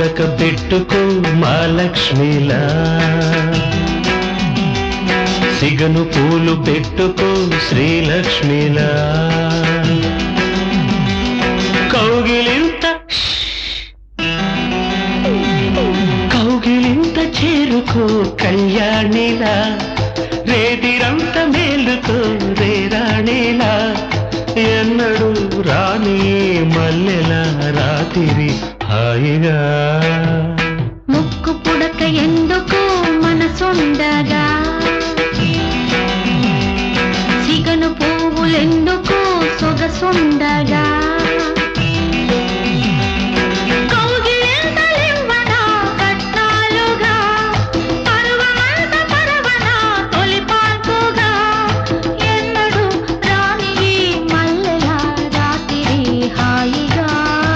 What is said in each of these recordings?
పుడక పెట్టుకో మా లక్ష్మిలా సిగను పూలు పెట్టుకో శ్రీలక్ష్మిలా కౌగిలింత కౌగిలింత చేరుకో కళ్యాణిలా రేతిరంత మేలుకో రేరాణిలా ఎన్నడు రాని మల్లెల రాతిరి హాయిగా ముక్కు పుడక ఎందుకు మనసుండగా సిగను పువ్వులెందుకు సొగసుండగా కౌగిలింతలివ్వనా కట్నాలుగా, పరువమంత పరవనా తొలిపాన్పుగా, ఎన్నడూ రాని ఈ మల్లెల రాత్రి హాయిగా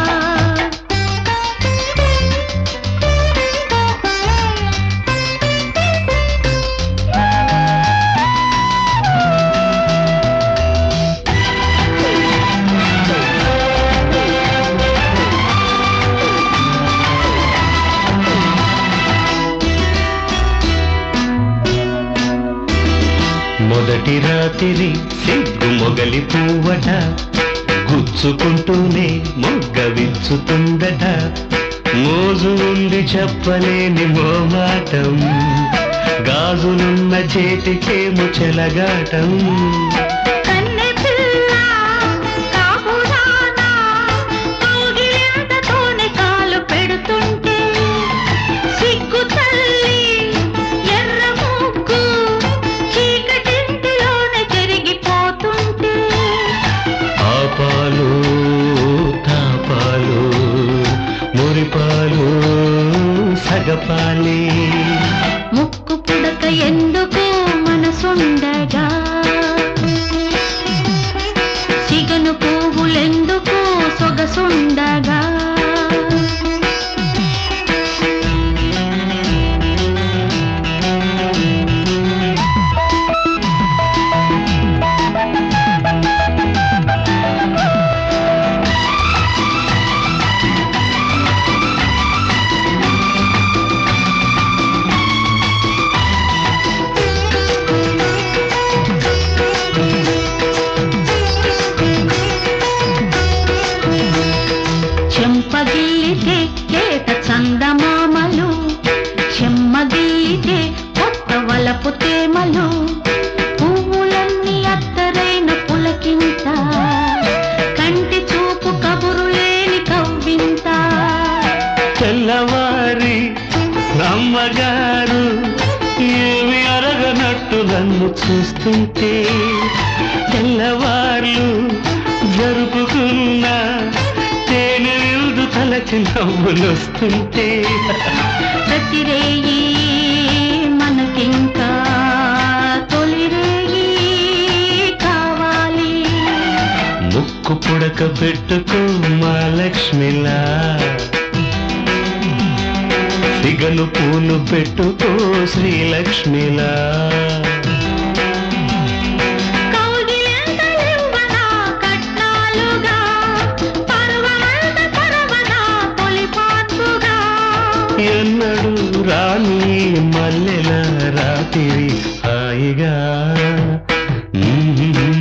మొదటి రాత్రి సిగ్గు మొగలి పువ్వట గుచ్చుకుంటూనే మొగ్గ విచ్చుతుందట మోజు ఉంది చెప్పలేని మోమాటం గాజులున్న చేతికేమో చెలగాటం కన్నె పిల్ల కాపురానా కౌగిలింతతోనే కాలు పెడుతుంటే సిగ్గు తల్లి ఎర్ర ముగ్గు చీకటింటిలోనే జరిగిపోతుంటే ఆపాలు తాపాలు మురిపాలు సగపాలి ముక్కు పుడక ఎందుకు మనసుండగా సిగను పువ్వులెందుకు సొగసుండగా చెంపగిల్లితే లేత చందమామలు చెమ్మగిల్లితే కొత్త వలపు తేమలు పువ్వులన్నీ అత్తరైన పులకింత కంటి చూపు కబురు లేని కవ్వింత తెల్లవారి నమ్మగారు ఏమి అరగనట్టు నన్ను చూస్తుంటే తెల్లవార్లు జరుపుకున్న తేనె విందు తలకి నవ్వులొస్తుంటే ప్రతిరేయి మనకింకా తొలిరేయి కావాలి ముక్కు పుడక పెట్టుకో మా లక్ష్మిలా సిగను పూలు పెట్టుకో శ్రీలక్ష్మిలా కౌగిలింతలివ్వనా కట్నాలుగా, పర్వమంత పరవనా తొలిపాన్పుగా. ఎన్నడు రాని మల్లెల రాత్రి హాయిగా మ్మ్.